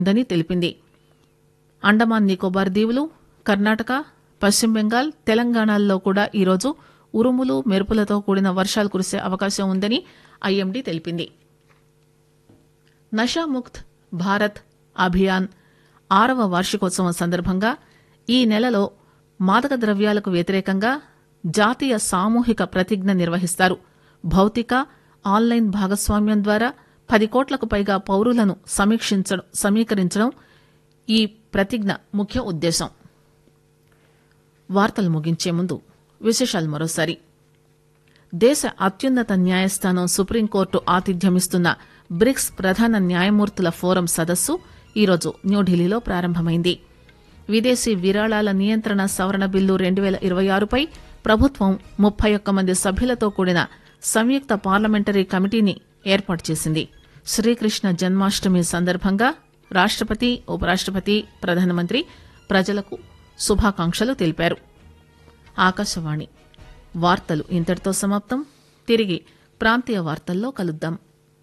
దని తెలిపింది అండమాన్ నికోబార్ దీవులు కర్ణాటక పశ్చిమ బెంగాల్ తెలంగాణల్లో కూడా ఈరోజు ఉరుములు మెరుపులతో కూడిన వర్షాలు కురిసే అవకాశం ఉందని ఐఎండీ తెలిపింది నషాముక్త్ భారత్ అభియాన్ ఆరవ వార్షికోత్సవం సందర్భంగా ఈ నెలలో మాదక ద్రవ్యాలకు వ్యతిరేకంగా జాతీయ సామూహిక ప్రతిజ్ఞ నిర్వహిస్తారు భౌతిక ఆన్లైన్ భాగస్వామ్యం ద్వారా పది కోట్లకు పైగా పౌరులను సమీక్షించడం సమీకరించడం ఈ ప్రతిజ్ఞ ముఖ్య ఉద్దేశం వార్తలు ముగించే ముందు విశేషాలు మరోసారి దేశ అత్యున్నత న్యాయస్థానం సుప్రీంకోర్టు ఆతిథ్యమిస్తున్న బ్రిక్స్ ప్రధాన న్యాయమూర్తుల ఫోరం సదస్సు ఈరోజు న్యూఢిల్లీలో ప్రారంభమైంది విదేశీ విరాళాల నియంత్రణ సవరణ బిల్లు రెండు వేల ఇరవై ఆరుపై ప్రభుత్వం ముప్పై ఒక్క మంది సభ్యులతో కూడిన సంయుక్త పార్లమెంటరీ కమిటీని ఏర్పాటు చేసింది శ్రీకృష్ణ జన్మాష్టమి సందర్భంగా రాష్టపతి ఉపరాష్టపతి ప్రధానమంత్రి ప్రజలకు శుభాకాంక్షలు తెలిపారు ఆకాశవాణి వార్తలు ఇంతటితో సమాప్తం తిరిగి ప్రాంతీయ వార్తల్లో కలుద్దాం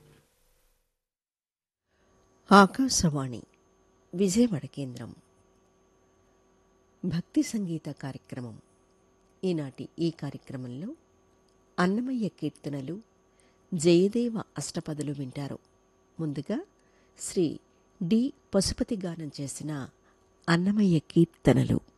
ఆకాశవాణి విజయవాడ కేంద్రం భక్తి సంగీత కార్యక్రమం ఈనాటి ఈ కార్యక్రమంలో అన్నమయ్య కీర్తనలు జయదేవ అష్టపదులు వింటారు ముందుగా శ్రీ డి పశుపతి గానం చేసిన అన్నమయ్య కీర్తనలు